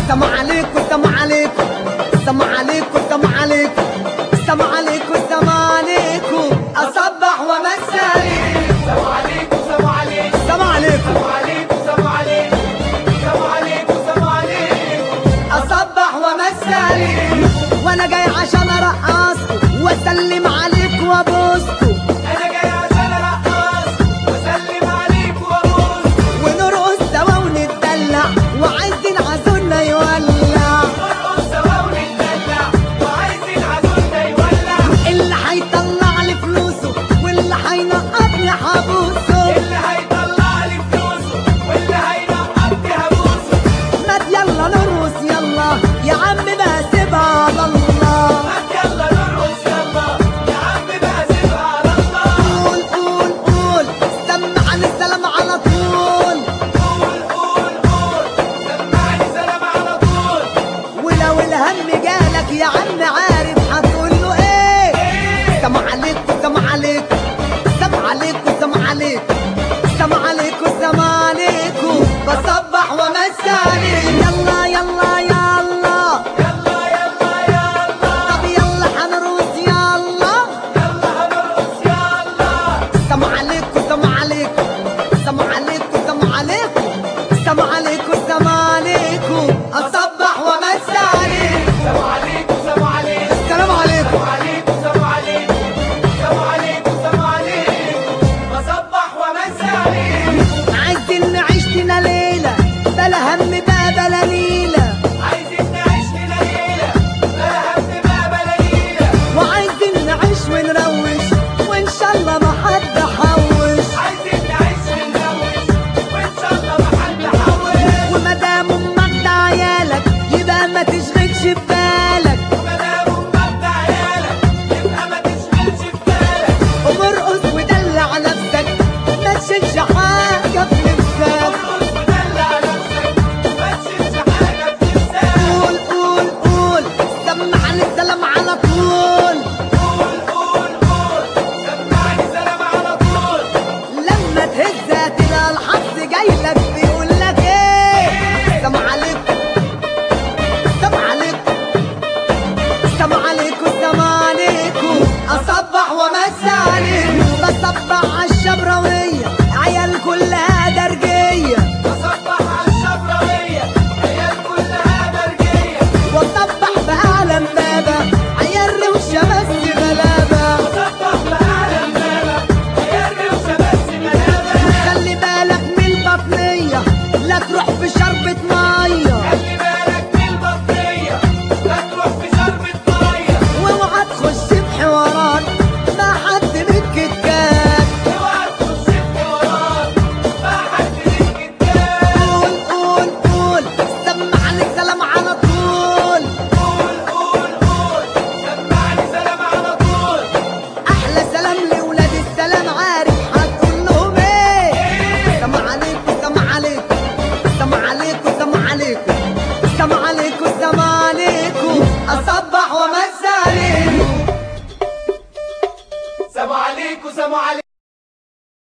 سلام عليكم سلام عليكم سلام عليكم سلام عليكم سلام عليكم سلام عليكم اصبح وامسي عليكم سلام عليكم سلام عليكم سلام عليكم سلام عليكم سلام عليكم سلام عليكم سلام عليكم اصبح وامسي عليكم وانا جاي عشان ارقصكم واسلم عليكم وابوسكم انا جاي عشان ارقص واسلم عليك وابوس ونرقص سوا ونتدلع وعايزين عزولنا يولع نرقص سوا ونتدلع وعايزين عزولنا يولع اللي هيطلع لي فلوسه واللي هينقطني هبوسه اللي هيطلع لي فلوسه واللي هينقطني هبوسه ما يلا نرقص يلا يا عم بقى سيبها على الله ما يلا نرقص يلا يا عم بقى سيبها على الله قول قول قول سمعني السلام على طول قول قول قول سمعني سلام على طول ولو الهم جالك يا عم عارف هتقول له ايه سلام عليكم سلام عليكم سلام عليكم سلام عليكم سلام عليكم سلام عليكم بصبح وامسي عليكم يلا يلا يلا يلا يلا يلا طب يلا هنرقص يلا يلا هنرقص يلا سلام عليكم سلام عليكم سلام عليكم سلام عليكم سلام عليكم سلام عليكم اصبح وامسي عليكم سلام عليكم سلام عليكم السلام عليكم سلام عليكم سلام عليكم سلام عليكم سلام عليكم بصبح وامسي عليكم عايزين نعيش لنا ليلة بلا هم بقى بلا ليلة عايزين نعيش لنا ليلة بلا هم بقى بلا ليلة وعايزين نعيش ونروش وإن شاء الله ما حد حوش عايزين نعيش ونروش وإن شاء الله ما حد حوش وما دام أمك ده عيالك يبقى ما تشغلش ببالك وما دام أمك ده عيالك يبقى ما تشغلش بالك ومرقص ودلع نفسك ما تشيلش حاجة في نفسك ارقص ودلع نفسك ما تشيلش حاجة في نفسك قول قول قول سمعني السلام على طول قول قول قول سمعني سلام على طول لما تهزها تلاقي الحظ جايلك بيقول لك ايه سلام عليكم سلام عليكم سلام عليكم سلام عليكم اصبح وامسي عليكم بصبح على الشبراوية عيال كلها درجية بصبح على الشبراوية عيال كلها برجية واصبح بأعلى امبابة عيال روشة بس غلابة بصبح بأعلى امبابة عيال روشة بس غلابة خلي بالك من البطنية لا تروح في شربة مية خلي بالك من البطنية لا تروح في شربة مية واوعى تخش بحوارات مع حد من كتكات اوعى تخش في حوارات مع حد ليك كتاب قول قول قول سمعني السلام على طول قول قول قول سمعني سلام على طول احلى سلام لولاد السلام عارف هتقول لهم ايه سلام عليكم سلام عليكم سلام عليكم سلام عليكم سلام عليكم سلام عليكم اصبح وامسي عليكم سلام عليكم سلام عليكم